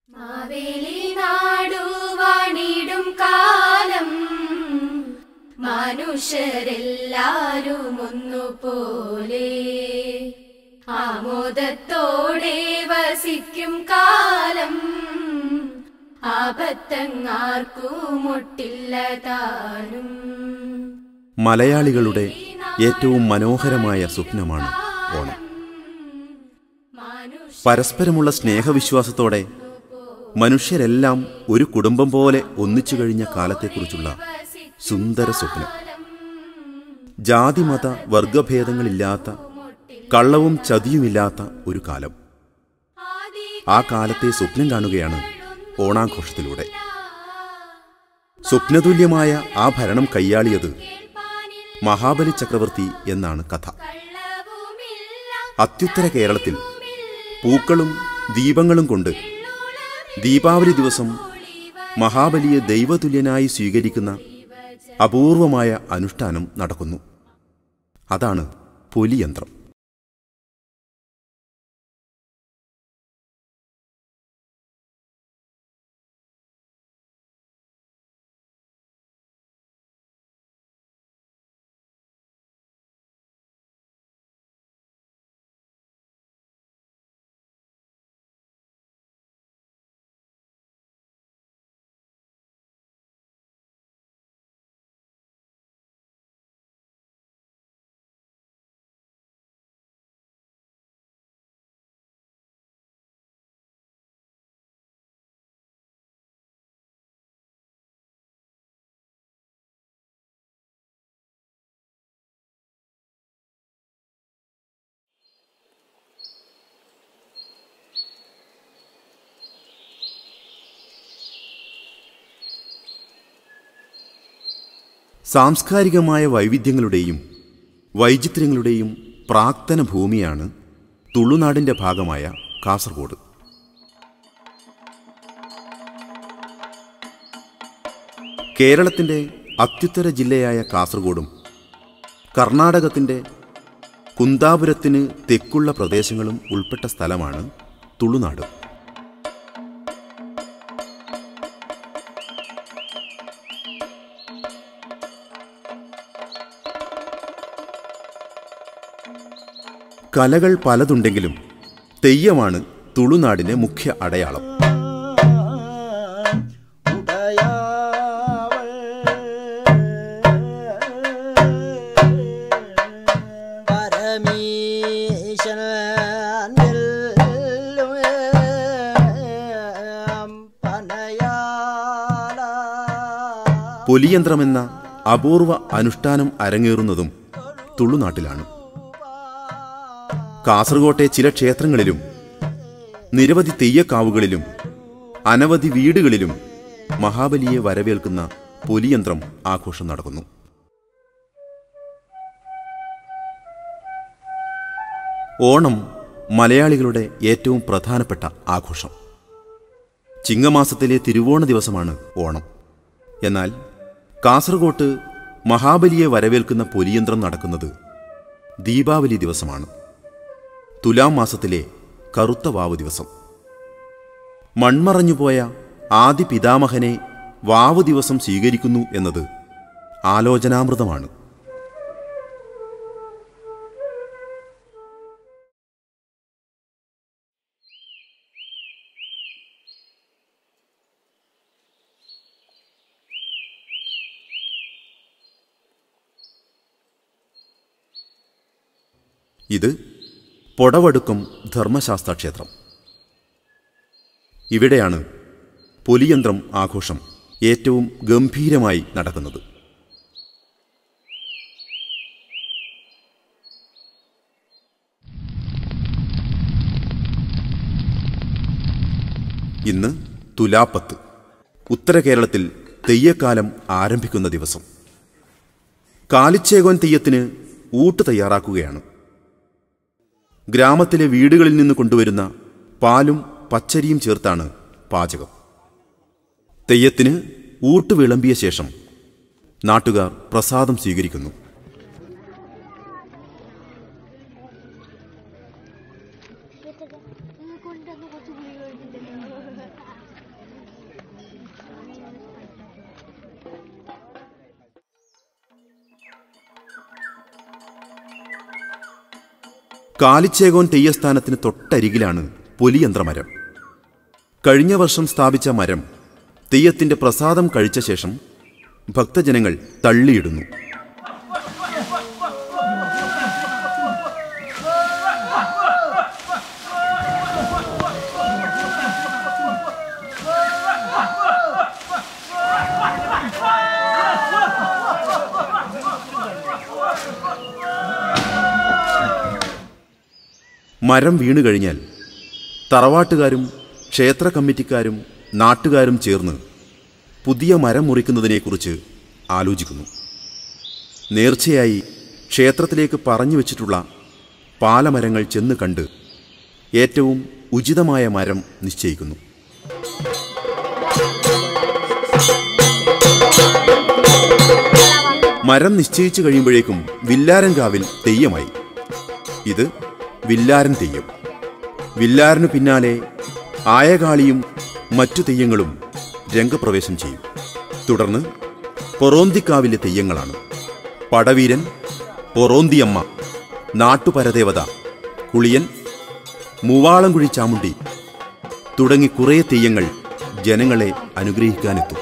മാവേലി നാടുവാണിടും കാലം മനുഷ്യരെല്ലാരും ഒന്നുപോലെ ആമോദത്തോടെ വസിക്കും കാലം ആപത്തങ്ങാർക്കുമൊട്ടില്ല താനും മലയാളികളുടെ ഏറ്റവും മനോഹരമായ സ്വപ്നമാണ് ഓണം പരസ്പരമുള്ള സ്നേഹവിശ്വാസത്തോടെ മനുഷ്യരെല്ലാം ഒരു കുടുംബം പോലെ ഒന്നിച്ചു കഴിഞ്ഞ കാലത്തെക്കുറിച്ചുള്ള സുന്ദര സ്വപ്നം ജാതിമത വർഗഭേദങ്ങളില്ലാത്ത കള്ളവും ചതിയുമില്ലാത്ത ഒരു കാലം ആ കാലത്തെ സ്വപ്നം കാണുകയാണ് ഓണാഘോഷത്തിലൂടെ സ്വപ്നതുല്യമായ ആ ഭരണം കൈയാളിയത് മഹാബലി ചക്രവർത്തി എന്നാണ് കഥ അത്യുത്തര കേരളത്തിൽ പൂക്കളും ദീപങ്ങളും കൊണ്ട് ദീപാവലി ദിവസം മഹാബലിയെ ദൈവതുല്യനായി സ്വീകരിക്കുന്ന അപൂർവമായ അനുഷ്ഠാനം നടക്കുന്നു അതാണ് പൊലിയന്ത്രം സാംസ്കാരികമായ വൈവിധ്യങ്ങളുടെയും വൈചിത്ര്യങ്ങളുടെയും പ്രാക്തന ഭൂമിയാണ് തുളുനാടിൻ്റെ ഭാഗമായ കാസർഗോഡ് കേരളത്തിൻ്റെ അത്യുത്തര ജില്ലയായ കാസർഗോഡും കർണാടകത്തിൻ്റെ കുന്താപുരത്തിന് തെക്കുള്ള പ്രദേശങ്ങളും ഉൾപ്പെട്ട സ്ഥലമാണ് തുളുനാട് കലകൾ പലതുണ്ടെങ്കിലും തെയ്യമാണ് തുളുനാടിന്റെ മുഖ്യ അടയാളം ഉടയാവൾ പരമീശൻ പനയാല പൊലിയന്ത്രമെന്ന അപൂർവ അനുഷ്ഠാനം അരങ്ങേറുന്നതും തുളുനാട്ടിലാണ് കാസർകോട്ടെ ചില ക്ഷേത്രങ്ങളിലും നിരവധി തെയ്യക്കാവുകളിലും അനവധി വീടുകളിലും മഹാബലിയെ വരവേൽക്കുന്ന പൊലിയന്ത്രം ആഘോഷം നടക്കുന്നു ഓണം മലയാളികളുടെ ഏറ്റവും പ്രധാനപ്പെട്ട ആഘോഷം ചിങ്ങമാസത്തിലെ തിരുവോണ ദിവസമാണ് ഓണം എന്നാൽ കാസർഗോട്ട് മഹാബലിയെ വരവേൽക്കുന്ന പൊലിയന്ത്രം നടക്കുന്നത് ദീപാവലി ദിവസമാണ് തുലാം മാസത്തിലെ കറുത്ത വാവ് ദിവസം മൺമറഞ്ഞുപോയ ആദി പിതാമഹനെ വാവ് ദിവസം സ്വീകരിക്കുന്നു എന്നത് ആലോചനാമൃതമാണ് ഇത് പൊടവടുക്കം ധർമ്മശാസ്ത്ര ക്ഷേത്രം ഇവിടെയാണ് പൊലിയന്ത്രം ആഘോഷം ഏറ്റവും ഗംഭീരമായി നടക്കുന്നത് ഇന്ന് തുലാപ്പത്ത് ഉത്തര കേരളത്തിൽ തെയ്യക്കാലം ആരംഭിക്കുന്ന ദിവസം കാലിച്ചേകോൻ തെയ്യത്തിന് ഊട്ട് തയ്യാറാക്കുകയാണ് ഗ്രാമത്തിലെ വീടുകളിൽ നിന്ന് കൊണ്ടുവരുന്ന പാലും പച്ചരിയും ചേർത്താണ് പാചകം തെയ്യത്തിന് ഊട്ട് വിളമ്പിയ ശേഷം നാട്ടുകാർ പ്രസാദം സ്വീകരിക്കുന്നു കൊണ്ടുവന്ന് കുറച്ച് ഗുളിക കഴിച്ചിട്ടുണ്ടല്ലോ കാലിച്ചേകോൻ തെയ്യസ്ഥാനത്തിന് തൊട്ടരികിലാണ് പൊലിയന്ത്രമരം കഴിഞ്ഞ വർഷം സ്ഥാപിച്ച മരം തെയ്യത്തിന്റെ പ്രസാദം കഴിച്ച ശേഷം ഭക്തജനങ്ങൾ തള്ളിയിടുന്നു മരം വീണു കഴിഞ്ഞാൽ തറവാട്ടുകാരും ക്ഷേത്ര കമ്മിറ്റിക്കാരും നാട്ടുകാരും ചേർന്ന് പുതിയ മരം മുറിക്കുന്നതിനെക്കുറിച്ച് ആലോചിക്കുന്നു നേർച്ചയായി ക്ഷേത്രത്തിലേക്ക് പറഞ്ഞു വച്ചിട്ടുള്ള പാലമരങ്ങൾ ചെന്ന് കണ്ട് ഏറ്റവും ഉചിതമായ മരം നിശ്ചയിക്കുന്നു മരം നിശ്ചയിച്ചു കഴിയുമ്പോഴേക്കും വില്ലാരൻകാവിൽ തെയ്യമായി ഇത് വില്ലാരൻ തെയ്യം വില്ലാരനു പിന്നാലെ ആയകാളിയും മറ്റു തെയ്യങ്ങളും രംഗപ്രവേശം ചെയ്യും തുടർന്ന് പൊറോന്തിക്കാവിലെ തെയ്യങ്ങളാണ് പടവീരൻ പൊറോന്തിയമ്മ നാട്ടുപരദേവത കുളിയൻ മൂവാളംകുഴി ചാമുണ്ടി തുടങ്ങി കുറേ തെയ്യങ്ങൾ ജനങ്ങളെ അനുഗ്രഹിക്കാനെത്തും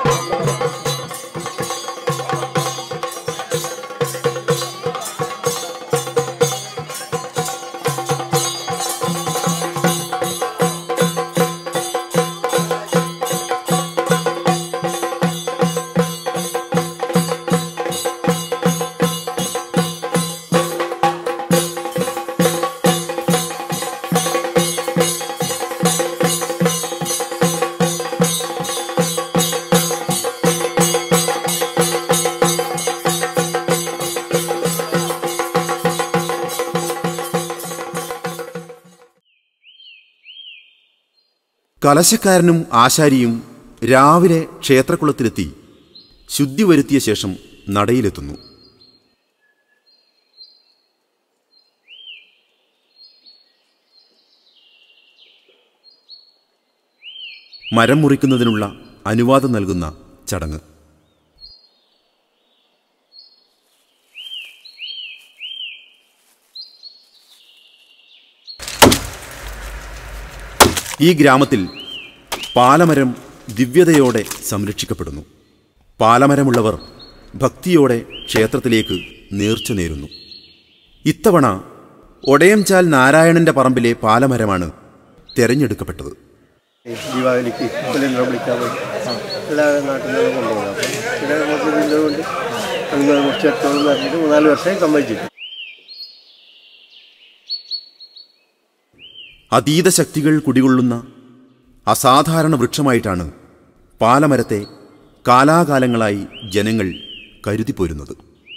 കലശക്കാരനും ആശാരിയും രാവിലെ ക്ഷേത്രക്കുളത്തിലെത്തി ശുദ്ധി വരുത്തിയ ശേഷം നടയിലെത്തുന്നു മരം മുറിക്കുന്നതിനുള്ള അനുവാദം നൽകുന്ന ചടങ്ങ് ഈ ഗ്രാമത്തിൽ പാലമരം ദിവ്യതയോടെ സംരക്ഷിക്കപ്പെടുന്നു പാലമരമുള്ളവർ ഭക്തിയോടെ ക്ഷേത്രത്തിലേക്ക് നേർച്ച നേരുന്നു ഇത്തവണ ഒടയംചാൽ നാരായണന്റെ പറമ്പിലെ പാലമരമാണ് തെരഞ്ഞെടുക്കപ്പെട്ടത് ദീപാവലിക്ക് പുലിനെ വിളിക്കാൻ പോയി എല്ലാ നാട്ടിൽ നിന്നും കൊണ്ടുപോകും അപ്പം ഇവിടെ കുറച്ച് ഇതുകൊണ്ട് അങ്ങനെ കുറച്ച് എടുത്തോളം പറഞ്ഞിട്ട് മൂന്നാല് വർഷം സമ്മതിച്ചു അതീത ശക്തികൾ കുടികൊള്ളുന്ന അസാധാരണ വൃക്ഷമായിട്ടാണ് പാലമരത്തെ കാലാകാലങ്ങളായി ജനങ്ങൾ കരുതിപ്പോരുന്നത്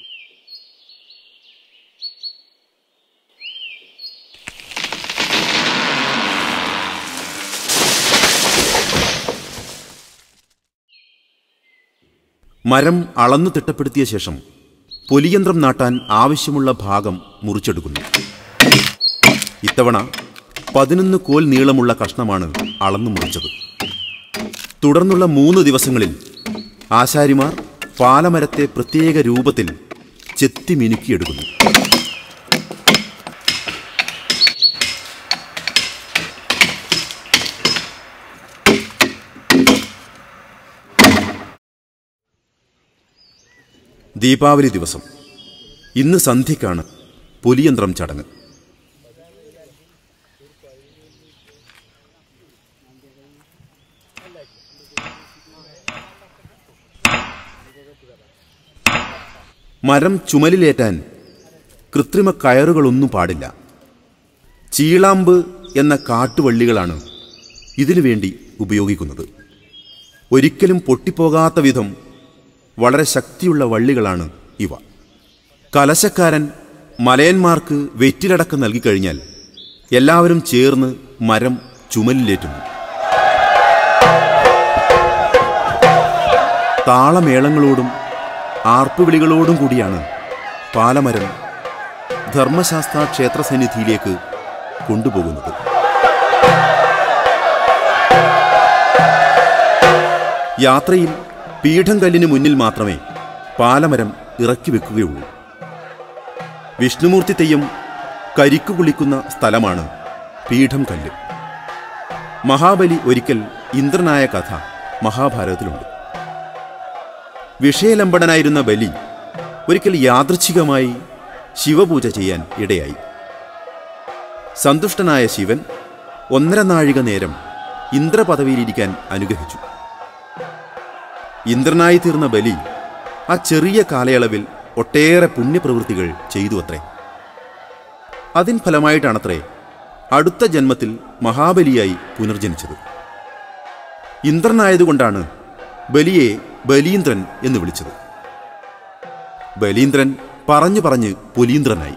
മരം അളന്നു തിട്ടപ്പെടുത്തിയ ശേഷം പൊലിയന്ത്രം നാട്ടാൻ ആവശ്യമുള്ള ഭാഗം മുറിച്ചെടുക്കുന്നു ഇത്തവണ പതിനൊന്ന് കോൽ നീളമുള്ള കഷ്ണമാണ് അളന്നു മുറിച്ചത് തുടർന്നുള്ള മൂന്ന് ദിവസങ്ങളിൽ ആശാരിമാർ പാലമരത്തെ പ്രത്യേക രൂപത്തിൽ ചെത്തി മിനുക്കിയെടുക്കുന്നു ദീപാവലി ദിവസം ഇന്ന് സന്ധ്യയ്ക്കാണ് പുലിയന്ത്രം ചടങ്ങ് മരം ചുമലിലേറ്റാൻ കൃത്രിമ കയറുകളൊന്നും പാടില്ല ചീളാമ്പ് എന്ന കാട്ടുവള്ളികളാണ് ഇതിനു വേണ്ടി ഉപയോഗിക്കുന്നത് ഒരിക്കലും പൊട്ടിപ്പോകാത്ത വിധം വളരെ ശക്തിയുള്ള വള്ളികളാണ് ഇവ കലശക്കാരൻ മലയന്മാർക്ക് വെറ്റിലടക്കം നൽകിക്കഴിഞ്ഞാൽ എല്ലാവരും ചേർന്ന് മരം ചുമലിലേറ്റുന്നു താളമേളങ്ങളോടും ആർപ്പുവിളികളോടും കൂടിയാണ് പാലമരം ധർമ്മശാസ്ത്ര ക്ഷേത്ര സന്നിധിയിലേക്ക് കൊണ്ടുപോകുന്നത് യാത്രയിൽ പീഠം കല്ലിന് മുന്നിൽ മാത്രമേ പാലമരം ഇറക്കി വെക്കുകയുള്ളൂ വിഷ്ണുമൂർത്തി തെയ്യം കരിക്കു കുളിക്കുന്ന സ്ഥലമാണ് പീഠം കല്ല് മഹാബലി ഒരിക്കൽ ഇന്ദ്രനായ കഥ മഹാഭാരതത്തിലുണ്ട് വിഷയലംബടനായിരുന്ന ബലി ഒരിക്കൽ യാദൃച്ഛികമായി ശിവപൂജ ചെയ്യാൻ ഇടയായി സന്തുഷ്ടനായ ശിവൻ ഒന്നര നാഴിക നേരം ഇന്ദ്രപദവിയിലിരിക്കാൻ അനുഗ്രഹിച്ചു ഇന്ദ്രനായി തീർന്ന ബലി ആ ചെറിയ കാലയളവിൽ ഒട്ടേറെ പുണ്യപ്രവൃത്തികൾ ചെയ്തു അത്രേ അതിൻ ഫലമായിട്ടാണത്രേ അടുത്ത ജന്മത്തിൽ മഹാബലിയായി പുനർജനിച്ചത് ഇന്ദ്രനായതുകൊണ്ടാണ് ബലിയെ ബലീന്ദ്രൻ എന്ന് വിളിച്ചത് ബലീന്ദ്രൻ പറഞ്ഞു പറഞ്ഞ് പുലീന്ദ്രനായി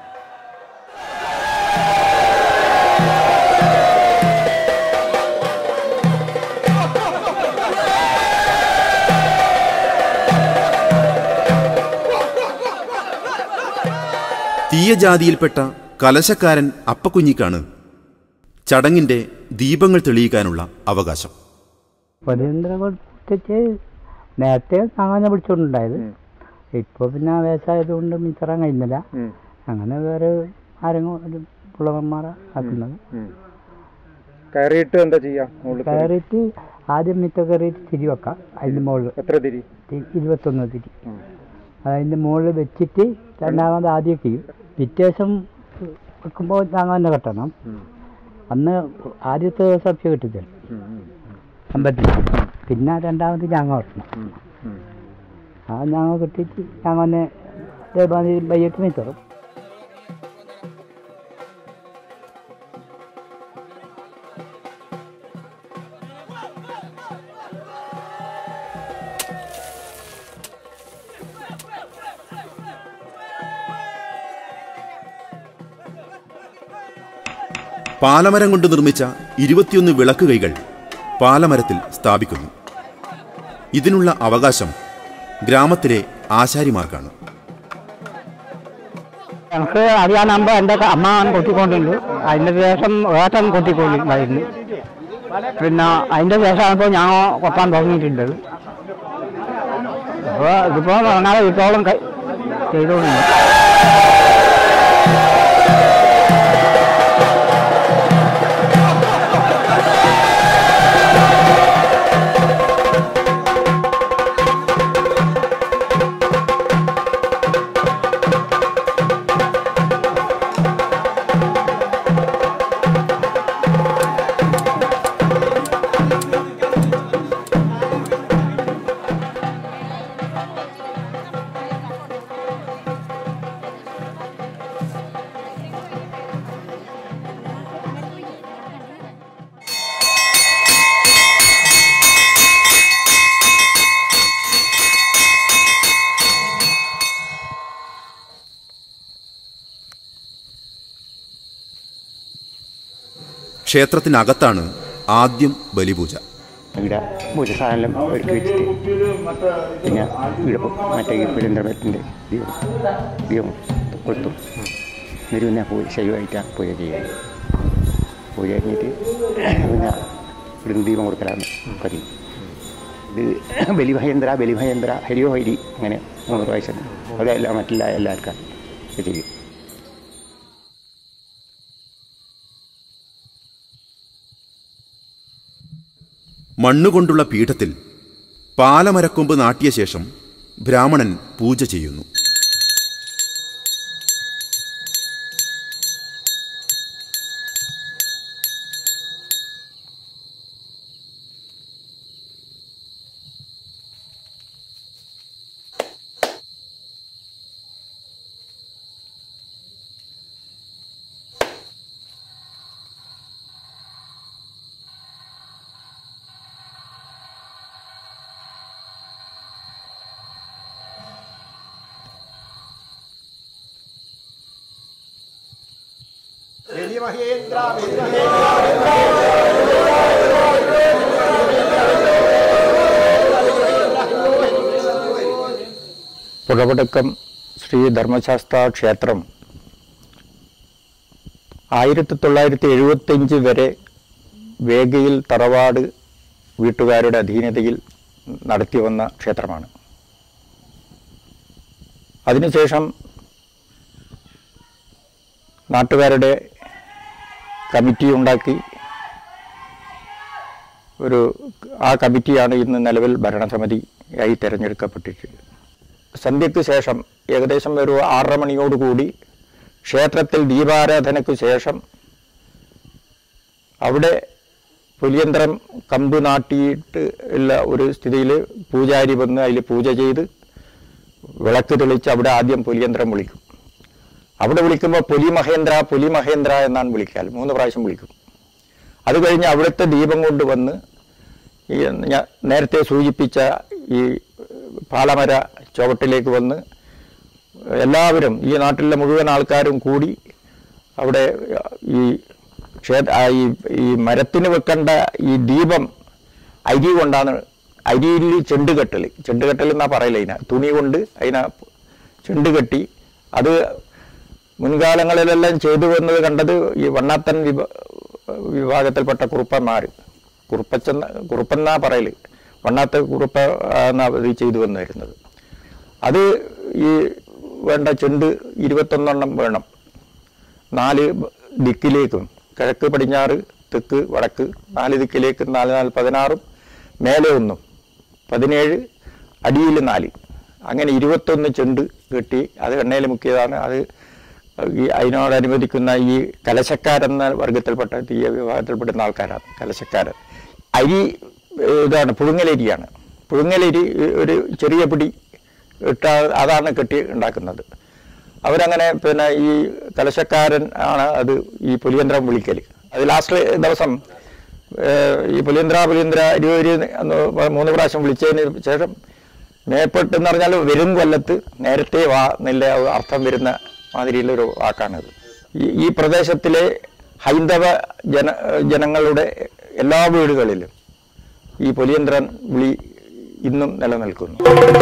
തീയജാതിയിൽപ്പെട്ട കലശക്കാരൻ അപ്പക്കുഞ്ഞിക്കാണ് ചടങ്ങിന്റെ ദീപങ്ങൾ തെളിയിക്കാനുള്ള അവകാശം പതിനൊന്നര നേരത്തെ അങ്ങനെ പിടിച്ചോണ്ടുണ്ടായത് ഇപ്പോൾ പിന്നെ വയസ്സായതുകൊണ്ട് മിച്ചറാൻ കഴിയുന്നില്ല അങ്ങനെ വേറെ ആരെങ്കിലും പുളവന്മാരാ ആക്കുന്നത് കയറിയിട്ട് എന്താ ചെയ്യാ മുകളിൽ കയറി? കയറിയിട്ട് ആദ്യം മിറ്റ കയറിയിട്ട് തിരി വെക്കാം അതിൻ്റെ മുകളിൽ എത്ര തിരി ഇരുപത്തൊന്ന് തിരി അതിൻ്റെ മുകളിൽ വെച്ചിട്ട് രണ്ടാമത് ആദ്യം ചെയ്യും പിറ്റേശം വെക്കുമ്പോൾ ഞങ്ങൾ തന്നെ കെട്ടണം അന്ന് ആദ്യത്തെ ദിവസം അപ്പ്യ കിട്ടില്ല അമ്പത്തി പിന്നെ രണ്ടാമത് ഞങ്ങൾ കെട്ടണം ആ ഞങ്ങൾ കിട്ടിയിട്ട് ഞങ്ങൾ തന്നെ അതേമാതിരി വൈകിട്ട് നിൽക്കും പാലമരം കൊണ്ട് നിർമ്മിച്ച ഇരുപത്തിയൊന്ന് വിളക്ക് കൈകൾ പാലമരത്തിൽ സ്ഥാപിക്കുന്നു ഇതിനുള്ള അവകാശം ഗ്രാമത്തിലെ ആശാരിമാർക്കാണ് എനിക്ക് അറിയാനാകുമ്പോൾ എൻ്റെ അമ്മ കൊത്തിക്കൊണ്ടുണ്ട് അതിൻ്റെ ശേഷം ഏട്ടൻ കൊത്തിക്കൊണ്ടിരുന്നു പിന്നെ അതിൻ്റെ ശേഷമാണിപ്പോൾ ഞാൻ കൊത്താൻ തുടങ്ങിയിട്ടുണ്ട് അപ്പോൾ ഇതിപ്പോൾ പറഞ്ഞാൽ ഇപ്പോഴും ചെയ്തുകൊണ്ടുണ്ട് ക്ഷേത്രത്തിനകത്താണ് ആദ്യം ബലിപൂജ ഇവിടെ ഭൂജസാധനം ഒരുക്കി വെച്ചിട്ട് പിന്നെ ഇവിടെ മറ്റേ ഈ പുരന്തരത്തിൻ്റെ ദീപം ദീപം കൊടുത്തു എന്നിട്ട് പിന്നെ പൂജ ശൈവമായിട്ടാണ് പൂജ ചെയ്യുക പൂജ കഴിഞ്ഞിട്ട് പിന്നെ ഇവിടുന്ന് ദീപം കൊടുക്കലാണ് പതിവ് ഇത് ബലിഭയന്ദ്ര ബലിഭയന്ദ്ര ഹരിയോ ഹരി അങ്ങനെ മൂന്ന് പ്രാവശ്യം അതെല്ലാം മറ്റുള്ള എല്ലാവർക്കും ഇത് ചെയ്യും മണ്ണുകൊണ്ടുള്ള പീഠത്തിൽ പാലമരക്കൊമ്പ് നാട്ടിയ ശേഷം ബ്രാഹ്മണൻ പൂജ ചെയ്യുന്നു പുഴവടക്കം ശ്രീ ധർമ്മശാസ്ത്ര ക്ഷേത്രം ആയിരത്തി തൊള്ളായിരത്തി എഴുപത്തഞ്ച് വരെ വേഗയിൽ തറവാട് വീട്ടുകാരുടെ അധീനതയിൽ നടത്തി വന്ന ക്ഷേത്രമാണ് അതിനുശേഷം നാട്ടുകാരുടെ കമ്മിറ്റി ഉണ്ടാക്കി ഒരു ആ കമ്മിറ്റിയാണ് ഇന്ന് നിലവിൽ ഭരണസമിതിയായി തിരഞ്ഞെടുക്കപ്പെട്ടിട്ടുള്ളത് സന്ധ്യയ്ക്ക് ശേഷം ഏകദേശം ഒരു ആറര മണിയോടുകൂടി ക്ഷേത്രത്തിൽ ദീപാരാധനയ്ക്ക് ശേഷം അവിടെ പുലിയന്ത്രം കമ്പ് നാട്ടിയിട്ട് ഉള്ള ഒരു സ്ഥിതിയിൽ പൂജാരി വന്ന് അതിൽ പൂജ ചെയ്ത് വിളക്ക് തെളിച്ച് അവിടെ ആദ്യം പുലിയന്ത്രം വിളിക്കും അവിടെ വിളിക്കുമ്പോൾ പുലി മഹേന്ദ്ര പുലി മഹേന്ദ്ര എന്നാണ് വിളിക്കാൽ മൂന്ന് പ്രാവശ്യം വിളിക്കും അത് കഴിഞ്ഞ് അവിടുത്തെ ദീപം കൊണ്ടുവന്ന് ഈ ഞാൻ നേരത്തെ സൂചിപ്പിച്ച ഈ പാലമര ചുവട്ടിലേക്ക് വന്ന് എല്ലാവരും ഈ നാട്ടിലെ മുഴുവൻ ആൾക്കാരും കൂടി അവിടെ ഈ ക്ഷേത്ര ആ ഈ ഈ മരത്തിന് വെക്കേണ്ട ഈ ദീപം അരി കൊണ്ടാണ് അരിയിൽ ചെണ്ടുകെട്ടൽ ചെണ്ടുകെട്ടൽ എന്നാ പറയില്ല അതിന തുണി കൊണ്ട് അതിനെ ചെണ്ട് കെട്ടി അത് മുൻകാലങ്ങളിലെല്ലാം ചെയ്തു വന്നത് കണ്ടത് ഈ വണ്ണാത്തൻ വിഭ വിഭാഗത്തിൽപ്പെട്ട കുറുപ്പന്മാർ കുറുപ്പച്ചെന്ന കുറുപ്പെന്നാ പറയല് വണ്ണാത്ത കുറുപ്പ എന്നാ ഇത് ചെയ്തു വന്നിരുന്നത് അത് ഈ വേണ്ട ചെണ്ട് ഇരുപത്തൊന്നെണ്ണം വേണം നാല് ദിക്കിലേക്കും കിഴക്ക് പടിഞ്ഞാറ് തെക്ക് വടക്ക് നാല് ദിക്കിലേക്ക് നാല് നാല് പതിനാറും മേലെ ഒന്നും പതിനേഴ് അടിയിൽ നാല് അങ്ങനെ ഇരുപത്തൊന്ന് ചെണ്ട് കെട്ടി അത് എണ്ണയിൽ മുക്കിയതാണ് അത് ഈ അതിനോടനുബന്ധിക്കുന്ന ഈ കലശക്കാരെന്ന വർഗത്തിൽപ്പെട്ട തീയ വിഭാഗത്തിൽപ്പെടുന്ന ആൾക്കാരാണ് കലശക്കാരൻ അരി ഏഹ്, ഇതാണ് പുഴുങ്ങലരിയാണ് പുഴുങ്ങലരി ഒരു ചെറിയ പിടി ഇട്ട അതാണ് കെട്ടി ഉണ്ടാക്കുന്നത് അവരങ്ങനെ പിന്നെ ഈ കലശക്കാരൻ ആണ് അത് ഈ പുലിയന്ത്രം വിളിക്കൽ അത് ലാസ്റ്റ് ദിവസം ഏഹ്, ഈ പുലിയന്ത്ര പുലിയന്ത്ര ഇരുപത് എന്ന് മൂന്ന് പ്രാവശ്യം വിളിച്ചതിന് ശേഷം മേപ്പെട്ട് എന്ന് പറഞ്ഞാൽ വരും കൊല്ലത്ത് നേരത്തെ വാ എന്നുള്ള അർത്ഥം വരുന്ന മാതിരിയുള്ളൊരു വാക്കാണിത് ഈ ഈ പ്രദേശത്തിലെ ഹൈന്ദവ ജന ജനങ്ങളുടെ എല്ലാ വീടുകളിലും ഈ പുലിയന്ത്രൻ വിളി ഇന്നും നിലനിൽക്കുന്നു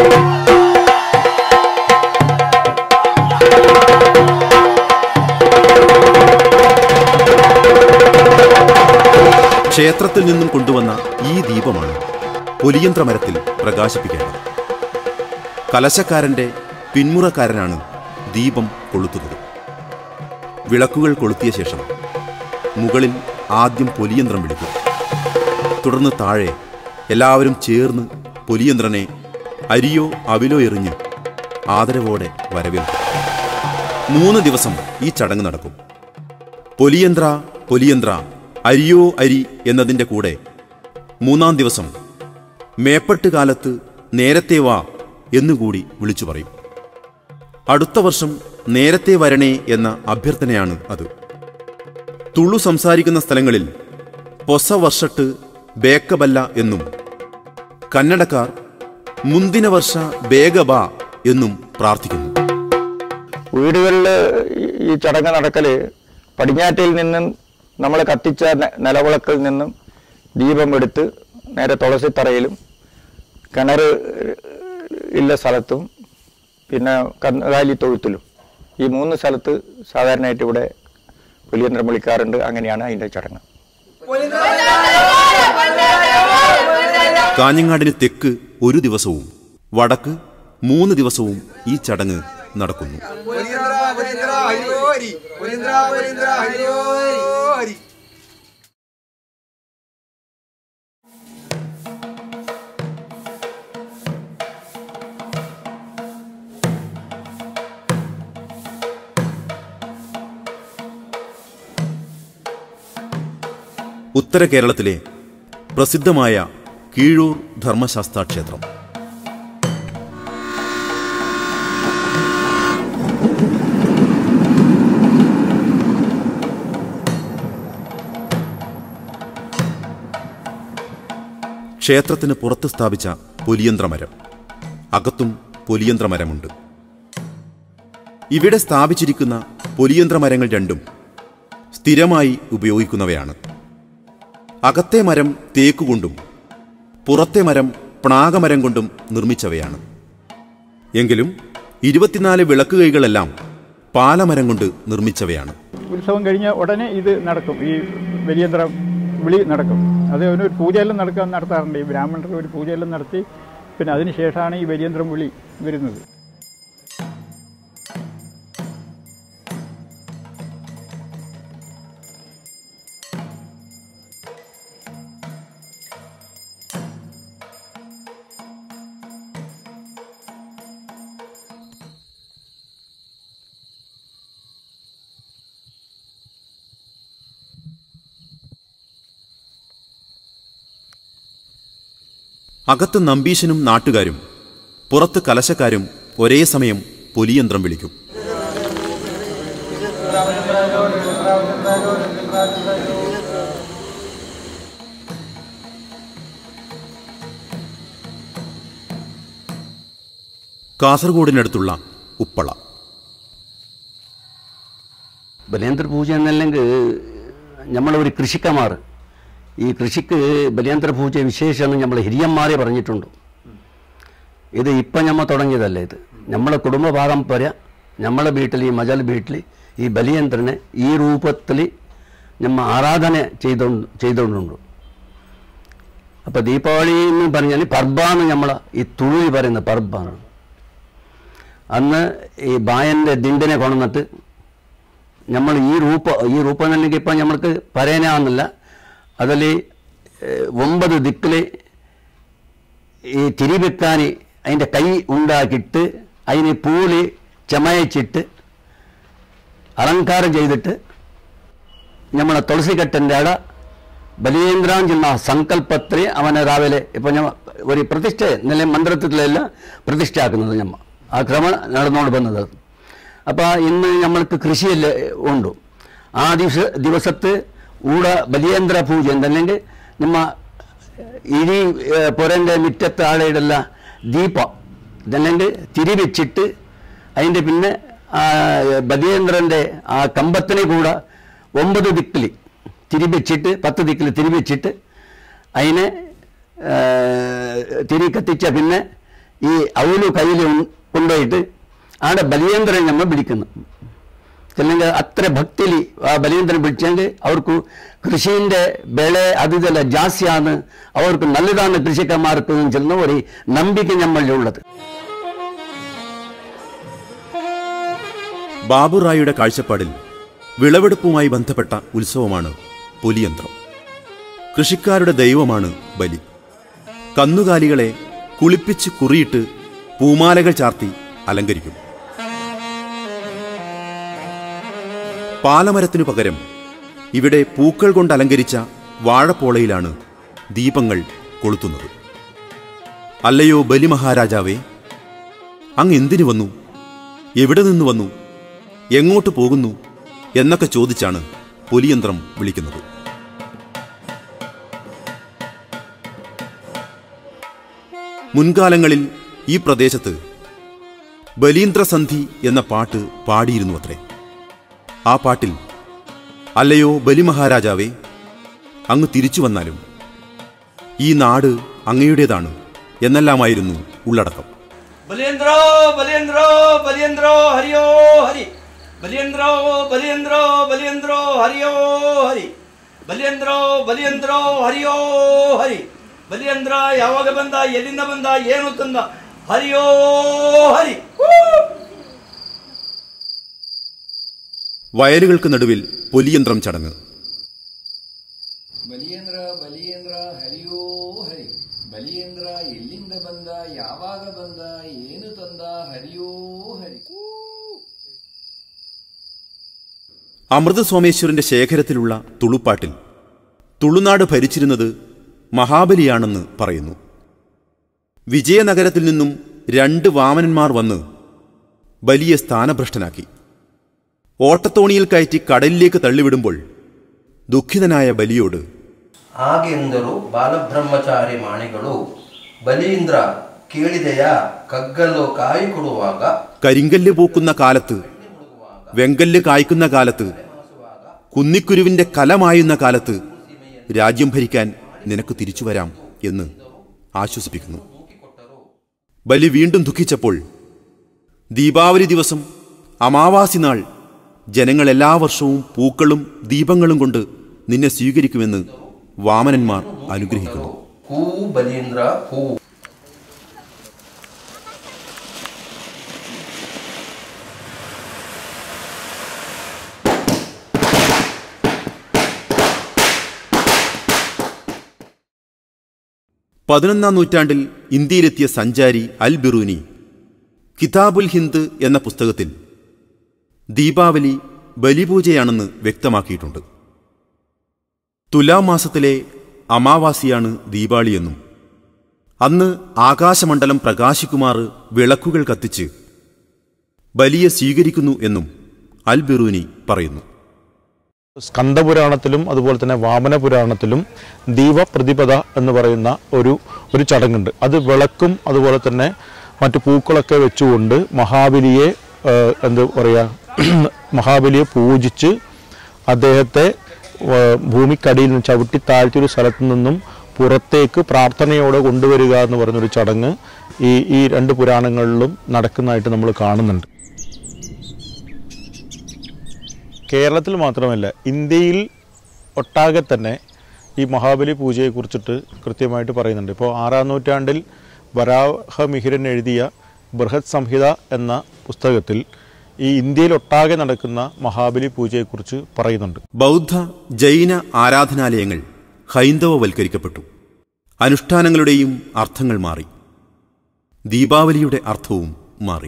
ക്ഷേത്രത്തിൽ നിന്നും കൊണ്ടുവന്ന ഈ ദീപമാണ് പൊലിയന്ത്രമരത്തിൽ പ്രകാശിപ്പിക്കേണ്ടത് കലശക്കാരന്റെ പിന്മുറക്കാരനാണ് ദീപം കൊളുത്തുന്നത് വിളക്കുകൾ കൊളുത്തിയ ശേഷം മുകളിൽ ആദ്യം പൊലിയന്ത്രം വിളിക്കും തുടർന്ന് താഴെ എല്ലാവരും ചേർന്ന് പൊലിയന്ത്രനെ അരിയോ അവിലോ എറിഞ്ഞ് ആദരവോടെ വരവേൽക്കും മൂന്ന് ദിവസം ഈ ചടങ്ങ് നടക്കും പൊലിയന്ത്ര പൊലിയന്ത്ര അരിയോ അരി എന്നതിൻ്റെ കൂടെ മൂന്നാം ദിവസം മേപ്പട്ട് കാലത്ത് നേരത്തെ വാ എന്നുകൂടി വിളിച്ചു പറയും അടുത്ത വർഷം നേരത്തെ വരണേ എന്ന അഭ്യർത്ഥനയാണ് അത് തുളു സംസാരിക്കുന്ന സ്ഥലങ്ങളിൽ പൊസ വർഷട്ട് ബേക്കബല്ല എന്നും കന്നഡക്കാർ മുന്തിന വർഷ ബേഗബ എന്നും പ്രാർത്ഥിക്കുന്നു വീടുകളിൽ ഈ ചടങ്ങ് നടക്കല് പടിഞ്ഞാറ്റിൽ നിന്നും നമ്മൾ കത്തിച്ച ന- നിലവിളക്കിൽ നിന്നും ദീപം എടുത്ത് നേരെ തുളസിത്തറയിലും കിണർ ഇല്ല സ്ഥലത്തും പിന്നെ കന്നുകാലി തൊഴുത്തിലും ഈ മൂന്ന് സ്ഥലത്ത് സാധാരണയായിട്ട് ഇവിടെ പുലിയന്ത്രം വിളിക്കാറുണ്ട് അങ്ങനെയാണ് അതിൻ്റെ ചടങ്ങ് കാഞ്ഞങ്ങാടിന് തെക്ക് ഒരു ദിവസവും വടക്ക് മൂന്ന് ദിവസവും ഈ ചടങ്ങ് നടക്കുന്നു ഉത്തര കേരളത്തിലെ പ്രസിദ്ധമായ കീഴൂർ ധർമ്മശാസ്ത്ര ക്ഷേത്രം ക്ഷേത്രത്തിന് പുറത്ത് സ്ഥാപിച്ച പൊലിയന്ത്രമരം അകത്തും പൊലിയന്ത്രമരമുണ്ട് ഇവിടെ സ്ഥാപിച്ചിരിക്കുന്ന പൊലിയന്ത്രമരങ്ങൾ രണ്ടും സ്ഥിരമായി ഉപയോഗിക്കുന്നവയാണ് അകത്തെ മരം തേക്കുകൊണ്ടും പുറത്തെ മരം പ്ണാകമരം കൊണ്ടും നിർമ്മിച്ചവയാണ് എങ്കിലും ഇരുപത്തിനാല് വിളക്കുകൈകളെല്ലാം പാലമരം കൊണ്ട് നിർമ്മിച്ചവയാണ് ഉത്സവം കഴിഞ്ഞ ഉടനെ ഇത് നടക്കും ഈ വലിയന്ത്രം വിളി നടക്കും അത് അവന് ഒരു പൂജയെല്ലാം നടക്കാൻ നടത്താറുണ്ട് ഈ ബ്രാഹ്മണർക്ക് ഒരു പൂജയെല്ലാം നടത്തി പിന്നെ അതിന് ശേഷമാണ് ഈ ബലിയന്ത്രം വിളി വരുന്നത് അകത്ത് നമ്പീശനും നാട്ടുകാരും പുറത്ത് കലശക്കാരും ഒരേ സമയം പൊലിയന്ത്രം വിളിക്കും കാസർഗോഡിനടുത്തുള്ള ഉപ്പള ബലിയന്ത്ര പൂജ എന്നല്ലെങ്കിൽ നമ്മളൊരു കൃഷിക്കമാർ ഈ കൃഷിക്ക് ബലിയന്ത്ര പൂജ വിശേഷമെന്ന് നമ്മൾ ഹിരിയന്മാരെ പറഞ്ഞിട്ടുണ്ട് ഇത് ഇപ്പം നമ്മൾ തുടങ്ങിയതല്ല ഇത് നമ്മളെ കുടുംബ പാരമ്പര്യ നമ്മളെ വീട്ടിൽ ഈ മജൽ വീട്ടിൽ ഈ ബലിയന്ത്രനെ ഈ രൂപത്തിൽ നമ്മൾ ആരാധന ചെയ്തോ ചെയ്തുകൊണ്ടുണ്ട് അപ്പോൾ ദീപാവലി എന്ന് പറഞ്ഞാൽ പർബാന്ന് നമ്മൾ ഈ തുളി പറയുന്ന പർബാണ് അന്ന് ഈ ബായൻ്റെ ദിണ്ടിനെ കൊണ്ടുവന്നിട്ട് നമ്മൾ ഈ രൂപ ഈ രൂപം എന്നുണ്ടെങ്കിൽ ഇപ്പം നമ്മൾക്ക് പറയാനാവുന്നില്ല അതിൽ ഒമ്പത് ദിക്കിൽ ഈ തിരി വെക്കാൻ അതിൻ്റെ കൈ ഉണ്ടാക്കിയിട്ട് അതിന് പൂളി ചമയച്ചിട്ട് അലങ്കാരം ചെയ്തിട്ട് നമ്മളെ തുളസിക്കട്ടൻ്റെ അട ബലീന്ദ്രാഞ്ചെന്ന സങ്കല്പത്തിൽ അവനെ രാവിലെ ഇപ്പം ഞമ്മ ഒരു പ്രതിഷ്ഠ നില മന്ത്രത്തിലെല്ലാം പ്രതിഷ്ഠയാക്കുന്നത് ഞമ്മ ആ ക്രമം നടന്നുകൊണ്ട് വന്നത് അപ്പോൾ ഇന്ന് നമ്മൾക്ക് കൃഷിയല്ല ഉണ്ട് ആ ദിവസ ദിവസത്ത് ഊട ബലിയേന്ദ്ര പൂജ എന്നല്ലെങ്കിൽ നമ്മ ഇരി പുരൻ്റെ മുറ്റത്ത് ആളെയുള്ള ദീപം ഇതല്ലെങ്കിൽ തിരി വെച്ചിട്ട് അതിൻ്റെ പിന്നെ ആ ബലിയേന്ദ്രൻ്റെ ആ കമ്പത്തിനെ കൂടെ ഒമ്പത് ദിക്കിൽ തിരി വെച്ചിട്ട് പത്ത് ദിക്കിൽ തിരി വെച്ചിട്ട് അതിനെ ആ, തിരി കത്തിച്ച പിന്നെ ഈ അവല് കയ്യിൽ കൊണ്ടുപോയിട്ട് ആടെ ബലിയേന്ദ്രൻ നമ്മൾ വിളിക്കുന്നു അല്ലെങ്കിൽ അത്ര ഭക്തിയിൽ ആ ബലിയേന്ദ്രൻ വിളിച്ചെങ്കിൽ അവർക്ക് കൃഷിൻ്റെ ಬೆಳೆ അതിതെല്ലാം ജാസ്തിയാണ് അവർക്ക് നല്ലതാണ് കൃഷിക്കന്മാർക്ക് ചെന്ന ഒരു നമ്പിക്ക നമ്മളിലുള്ളത് ബാബുറായിയുടെ കാഴ്ചപ്പാടിൽ വിളവെടുപ്പുമായി ബന്ധപ്പെട്ട ഉത്സവമാണ് പൊലിയന്ത്രം കൃഷിക്കാരുടെ ദൈവമാണ് ബലി കന്നുകാലികളെ കുളിപ്പിച്ച് കുറിയിട്ട് പൂമാലകൾ ചാർത്തി അലങ്കരിക്കും പാലമരത്തിനു പകരം ഇവിടെ പൂക്കൾ കൊണ്ട് അലങ്കരിച്ച വാഴപ്പോളയിലാണ് ദീപങ്ങൾ കൊളുത്തുന്നത് അല്ലയോ ബലി മഹാരാജാവേ അങ്ങ് എന്തിനു വന്നു എവിടെ നിന്ന് വന്നു എങ്ങോട്ട് പോകുന്നു എന്നൊക്കെ ചോദിച്ചാണ് പൊലിയന്ത്രം വിളിക്കുന്നത് മുൻകാലങ്ങളിൽ ഈ പ്രദേശത്ത് ബലീന്ദ്രസന്ധി എന്ന പാട്ട് പാടിയിരുന്നു അത്രേ ആ പാട്ടിൽ അല്ലയോ ബലിമഹാരാജാവേ അങ്ങ് തിരിച്ചു വന്നാലും ഈ നാട് അങ്ങയുടേതാണ് എന്നെല്ലാമായിരുന്നു ഉള്ളടക്കം ಬಲಿಯಂದ್ರೋ ಬಲಿಯಂದ್ರೋ ಬಲಿಯಂದ್ರೋ ಹರಿಯೋ ಹರಿ ಬಲಿಯಂದ್ರೋ ಬಲಿಯಂದ್ರೋ ಬಲಿಯಂದ್ರೋ ಹರಿಯೋ ಹರಿ ಬಲಿಯಂದ್ರೋ ಬಲಿಯಂದ್ರೋ ಹರಿಯೋ ಹರಿ ಬಲಿಯಂದ್ರ ಯಾವಾಗ ಬಂದ ಎಲ್ಲಿಂದ ಬಂದ ಏನು ತಂದ ಹರಿಯೋ ಹರಿ വയലുകൾക്ക് നടുവിൽ പൊലിയന്ത്രം ചടങ്ങ് ಬಲಿಯೇಂದ್ರ ಬಲಿಯೇಂದ್ರ ಹರಿಯೋ ಹರಿ ಬಲಿಯೇಂದ್ರ ಎಲ್ಲಿಂದ ಬಂದ ಯಾವಾಗ ಬಂದ ಏನು ತಂದ ಹರಿಯೋ ಹರಿ അമൃത സോമേശ്വരന്റെ ശേഖരത്തിലുള്ള തുളുപ്പാട്ടിൽ തുളുനാട് ഭരിച്ചിരുന്നത് മഹാബലിയാണെന്ന് പറയുന്നു വിജയനഗരത്തിൽ നിന്നും രണ്ട് വാമനന്മാർ വന്ന് ബലിയെ സ്ഥാനഭ്രഷ്ടനാക്കി ഓട്ടത്തോണിയിൽ കയറ്റി കടലിലേക്ക് തള്ളിവിടുമ്പോൾ ദുഃഖിതനായ ബലിയോട് ಹಾಗೆಂದರು ಬಾಲಬ್ರಹ್ಮಚಾರಿ ಮಾಣಿಗಳು ಬಲೀಂದ್ರ ಕೇಳಿದೆಯ ಕಗ್ಗಲ್ಲು ಕಾಯಿ ಕೊಡುವಾಗ കരിങ്കല്ല് പൂക്കുന്ന കാലത്ത് വെങ്കല്ല് കായ്ക്കുന്ന കാലത്ത് കുന്നിക്കുരുവിന്റെ കലമായുന്ന കാലത്ത് രാജ്യം ഭരിക്കാൻ നിനക്ക് തിരിച്ചു വരാം എന്ന് ആശ്വസിപ്പിക്കുന്നു ബലി വീണ്ടും ദുഃഖിച്ചപ്പോൾ ദീപാവലി ദിവസം അമാവാസി നാൾ ജനങ്ങൾ എല്ലാ വർഷവും പൂക്കളും ദീപങ്ങളും കൊണ്ട് നിന്നെ സ്വീകരിക്കുമെന്ന് വാമനന്മാർ അനുഗ്രഹിക്കുന്നു കൂ ബലീന്ദ്ര കൂ പതിനൊന്നാം നൂറ്റാണ്ടിൽ ഇന്ത്യയിലെത്തിയ സഞ്ചാരി അൽ ബിറൂനി കിതാബുൽ ഹിന്ദ് എന്ന പുസ്തകത്തിൽ ദീപാവലി ബലിപൂജയാണെന്ന് വ്യക്തമാക്കിയിട്ടുണ്ട് തുലാമാസത്തിലെ അമാവാസിയാണ് ദീപാവലിയെന്നും അന്ന് ആകാശമണ്ഡലം പ്രകാശിക്കുമാറ് വിളക്കുകൾ കത്തിച്ച് ബലിയെ സ്വീകരിക്കുന്നു എന്നും അൽ ബിറൂനി പറയുന്നു സ്കന്ദപുരാണത്തിലും അതുപോലെ തന്നെ വാമന പുരാണത്തിലും ദീപപ്രതിപദ എന്ന് പറയുന്ന ഒരു ഒരു ചടങ്ങുണ്ട് അത് വിളക്കും അതുപോലെ തന്നെ മറ്റു പൂക്കളൊക്കെ വെച്ചുകൊണ്ട് മഹാബലിയെ ഏഹ്, എന്താ പറയുക മഹാബലിയെ പൂജിച്ച് അദ്ദേഹത്തെ ഏഹ്, ഭൂമിക്കടിയിൽ നിന്ന് ചവിട്ടി താഴ്ത്തിയൊരു സ്ഥലത്തു നിന്നും പുറത്തേക്ക് പ്രാർത്ഥനയോടെ കൊണ്ടുവരിക എന്ന് പറയുന്നൊരു ചടങ്ങ് ഈ ഈ രണ്ട് പുരാണങ്ങളിലും നടക്കുന്നതായിട്ട് നമ്മൾ കാണുന്നുണ്ട് കേരളത്തിൽ മാത്രമല്ല ഇന്ത്യയിൽ ഒട്ടാകെ തന്നെ ഈ മഹാബലി പൂജയെക്കുറിച്ചിട്ട് കൃത്യമായിട്ട് പറയുന്നുണ്ട് ഇപ്പോൾ ആറാം നൂറ്റാണ്ടിൽ വരാഹമിഹിരൻ എഴുതിയ ബൃഹത് സംഹിത എന്ന പുസ്തകത്തിൽ ഈ ഇന്ത്യയിൽ ഒട്ടാകെ നടക്കുന്ന മഹാബലി പൂജയെക്കുറിച്ച് പറയുന്നുണ്ട് ബൗദ്ധ ജൈന ആരാധനാലയങ്ങൾ ഹൈന്ദവവൽക്കരിക്കപ്പെട്ടു അനുഷ്ഠാനങ്ങളുടെയും അർത്ഥങ്ങൾ മാറി ദീപാവലിയുടെ അർത്ഥവും മാറി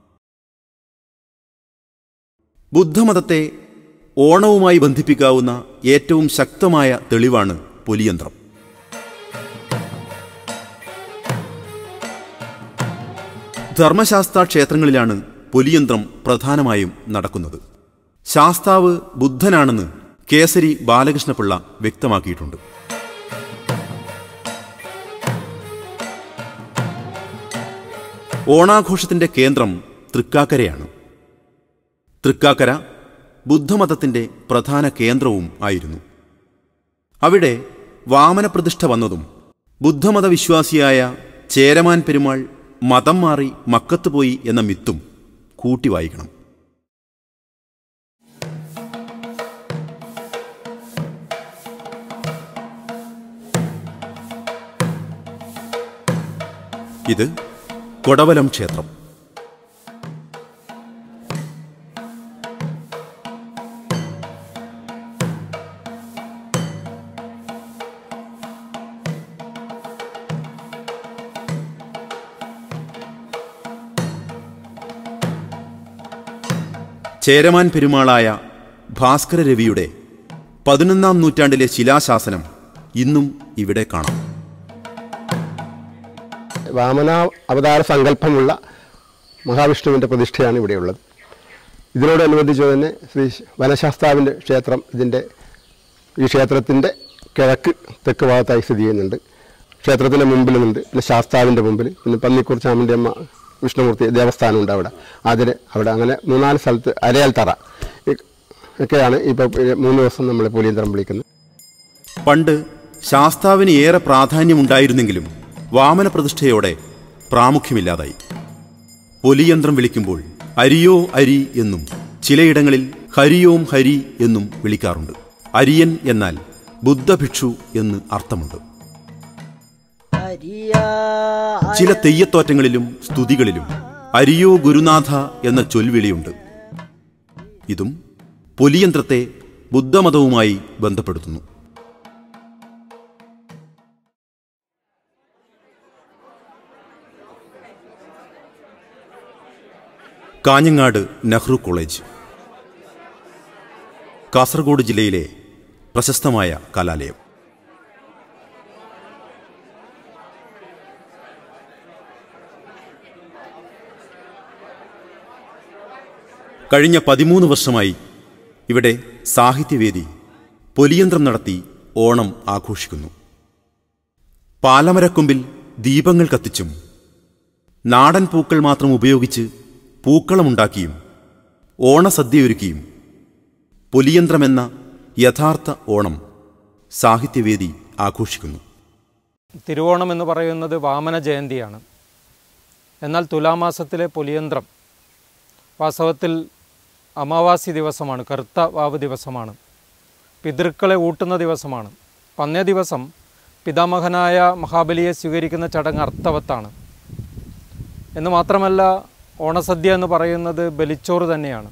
ബുദ്ധമതത്തെ ഓണവുമായി ബന്ധിപ്പിക്കാവുന്ന ഏറ്റവും ശക്തമായ തെളിവാണ് പൊലിയന്ത്രം ധർമ്മശാസ്ത്ര ക്ഷേത്രങ്ങളിലാണ് പൊലിയന്ത്രം പ്രധാനമായും നടക്കുന്നത് ശാസ്താവ് ബുദ്ധനാണെന്ന് കേസരി ബാലകൃഷ്ണപിള്ള വ്യക്തമാക്കിയിട്ടുണ്ട് ഓണാഘോഷത്തിന്റെ കേന്ദ്രം തൃക്കാക്കരയാണ് തൃക്കാക്കര ബുദ്ധമതത്തിന്റെ പ്രധാന കേന്ദ്രവും ആയിരുന്നു അവിടെ വാമനപ്രതിഷ്ഠ വന്നതും ബുദ്ധമത വിശ്വാസിയായ ചേരമാൻ പെരുമാൾ മതം മാറി മക്കത്ത് പോയി എന്ന മിത്തും കൂട്ടി വായിക്കണം ഇത് കൊടവലം ക്ഷേത്രം ചേരമാൻ പെരുമാളായ ഭാസ്കര രവിയുടെ പതിനൊന്നാം നൂറ്റാണ്ടിലെ ശിലാശാസനം ഇന്നും ഇവിടെ കാണാം വാമന അവതാര സങ്കല്പമുള്ള മഹാവിഷ്ണുവിൻ്റെ പ്രതിഷ്ഠയാണ് ഇവിടെയുള്ളത് ഇതിനോടനുബന്ധിച്ച് തന്നെ ശ്രീ വനശാസ്താവിൻ്റെ ക്ഷേത്രം ഇതിൻ്റെ ഈ ക്ഷേത്രത്തിൻ്റെ കിഴക്ക് തെക്ക് ഭാഗത്തായി സ്ഥിതി ചെയ്യുന്നുണ്ട് ക്ഷേത്രത്തിൻ്റെ മുമ്പിലുണ്ട് പിന്നെ ശാസ്താവിൻ്റെ മുമ്പിൽ പിന്നെ പന്നിക്കൂർ ചാമൻ്റെ അമ്മ വിഷ്ണുമൂർത്തി ദേവസ്ഥാനം ഉണ്ട് അവിടെ അതിന് അവിടെ അങ്ങനെ മൂന്നാല് സ്ഥലത്ത് അരയാൽ തറ ഈ- ഒക്കെയാണ് ഇപ്പോൾ മൂന്ന് ദിവസം നമ്മൾ പുലീന്ദ്രം വിളിക്കുന്നത് പണ്ട് ശാസ്താവിന് ഏറെ പ്രാധാന്യമുണ്ടായിരുന്നെങ്കിലും വാമന പ്രതിഷ്ഠയോടെ പ്രാമുഖ്യമില്ലാതായി പൊലിയന്ത്രം വിളിക്കുമ്പോൾ അരിയോ അരി എന്നും ചിലയിടങ്ങളിൽ ഹരിയോം ഹരി എന്നും വിളിക്കാറുണ്ട് അരിയൻ എന്നാൽ ബുദ്ധഭിക്ഷു എന്ന് അർത്ഥമുണ്ട് ചില തെയ്യത്തോറ്റങ്ങളിലും സ്തുതികളിലും അരിയോ ഗുരുനാഥ എന്ന ചൊൽവിളിയുണ്ട് ഇതും പൊലിയന്ത്രത്തെ ബുദ്ധമതവുമായി ബന്ധപ്പെടുത്തുന്നു കാഞ്ഞങ്ങാട് നെഹ്റു കോളേജ് കാസർഗോഡ് ജില്ലയിലെ പ്രശസ്തമായ കലാലയം കഴിഞ്ഞ പതിമൂന്ന് വർഷമായി ഇവിടെ സാഹിത്യവേദി പൊലിയന്ത്രം നടത്തി ഓണം ആഘോഷിക്കുന്നു പാലമരക്കൊമ്പിൽ ദീപങ്ങൾ കത്തിച്ചും നാടൻ പൂക്കൾ മാത്രം ഉപയോഗിച്ച് പൂക്കളമുണ്ടാക്കിയും ഓണസദ്യയൊരുക്കിയും പൊലിയന്ത്രമെന്ന യഥാർത്ഥ ഓണം സാഹിത്യവേദി ആഘോഷിക്കുന്നു തിരുവോണം എന്ന് പറയുന്നത് വാമന ജയന്തിയാണ് എന്നാൽ തുലാമാസത്തിലെ പൊലിയന്ത്രം വാസ്തവത്തിൽ അമാവാസി ദിവസമാണ് കറുത്ത വാവ് ദിവസമാണ് പിതൃക്കളെ ഊട്ടുന്ന ദിവസമാണ് അപ്പം അന്നേ ദിവസം പിതാമഹനായ മഹാബലിയെ സ്വീകരിക്കുന്ന ചടങ്ങ് അർത്ഥവത്താണ് എന്ന് മാത്രമല്ല ഓണസദ്യ എന്ന് പറയുന്നത് ബലിച്ചോറ് തന്നെയാണ്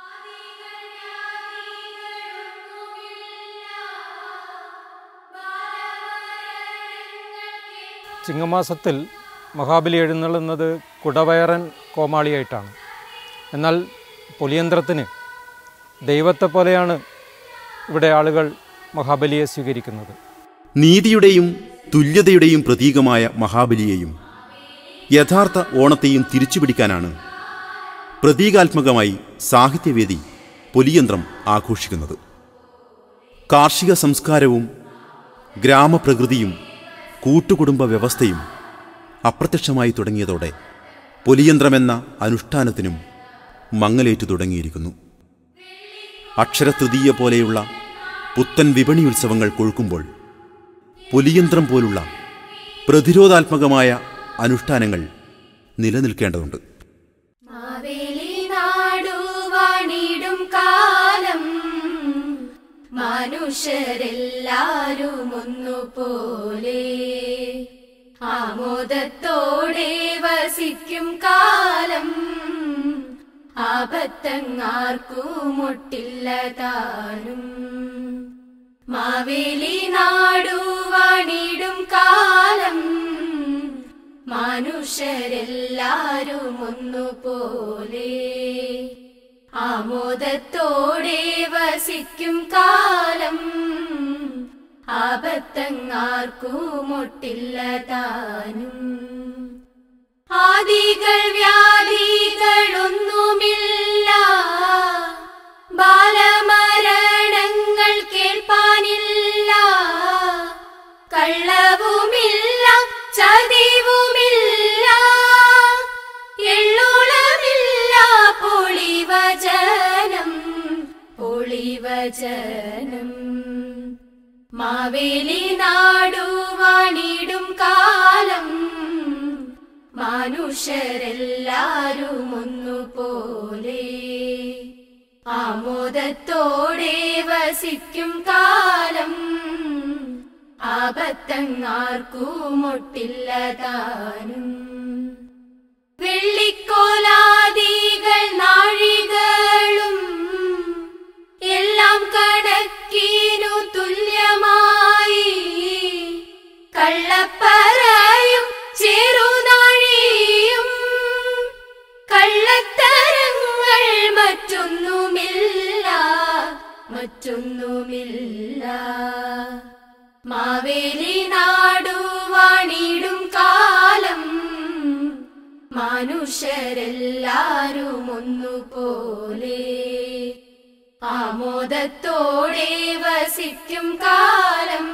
ചിങ്ങമാസത്തിൽ മഹാബലി എഴുന്നള്ളുന്നത് കുടവയറൻ കോമാളിയായിട്ടാണ് എന്നാൽ പുലിയന്ത്രത്തിന് ദൈവത്തെ പോലെയാണ് ഇവിടെ ആളുകൾ മഹാബലിയെ സ്വീകരിക്കുന്നത് നീതിയുടെയും തുല്യതയുടെയും പ്രതീകമായ മഹാബലിയെയും യഥാർത്ഥ ഓണത്തെയും തിരിച്ചുപിടിക്കാനാണ് പ്രതീകാത്മകമായി സാഹിത്യവേദി പൊലിയന്ത്രം ആഘോഷിക്കുന്നത് കാർഷിക സംസ്കാരവും ഗ്രാമപ്രകൃതിയും കൂട്ടുകുടുംബ വ്യവസ്ഥയും അപ്രത്യക്ഷമായി തുടങ്ങിയതോടെ പൊലിയന്ത്രമെന്ന അനുഷ്ഠാനത്തിനും മങ്ങലേറ്റു തുടങ്ങിയിരിക്കുന്നു അക്ഷരതൃതീയ പോലെയുള്ള പുത്തൻ വിപണി ഉത്സവങ്ങൾ കൊഴുക്കുമ്പോൾ പൊലിയന്ത്രം പോലുള്ള പ്രതിരോധാത്മകമായ അനുഷ്ഠാനങ്ങൾ നിലനിൽക്കേണ്ടതുണ്ട് മാവേലി നാടുവാണിടും കാലം മനുഷ്യരെല്ലാരും ഒന്നുപോലെ ആമോദത്തോടെ വസിക്കും കാലം ആപത്തങ്ങാർക്കുമൊട്ടില്ല താനും മാവേലി നാടുവാണിടും കാലം മനുഷ്യരെല്ലാരും ഒന്നുപോലെ ആമോദത്തോടെ വസിക്കും കാലം ആപത്തങ്ങാർക്കുമൊട്ടില്ല താനും ആദികൾ വ്യാധികളൊന്നുമില്ല ബാലമരണങ്ങൾ കേൾപ്പാനില്ല കള്ളവുമില്ല ചതിവുമില്ല എള്ളുളമില്ല പൊളിവചനം പൊളിവചനം മാവേലി നാടുവാണിടും കാലം മനുഷ്യരെല്ലാരും ഒന്നുപോലെ ആമോദത്തോടെ വസിക്കും കാലം ആപത്തങ്ങാർക്കുമൊട്ടില്ല താനും വെള്ളിക്കോലാദികൾ നാഴികളും എല്ലാം കണക്കിനു തുല്യമായി കള്ളപ്പറയും ചെറുനാഴിയും കള്ളത്തരങ്ങൾ മറ്റൊന്നുമില്ല മറ്റൊന്നുമില്ല മാവേലി നാടുവാണിടും കാലം മനുഷ്യരെല്ലാരും ഒന്നുപോലെ ആമോദത്തോടെ വസിക്കും കാലം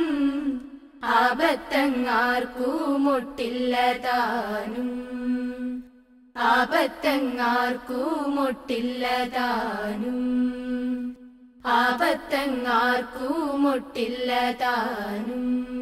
ആപത്തങ്ങാർക്കുമൊട്ടില്ല താനും ആപത്തങ്ങാർക്കുമൊട്ടില്ല താനും ആപത്തങ്ങാർക്കുമൊട്ടില്ല താനും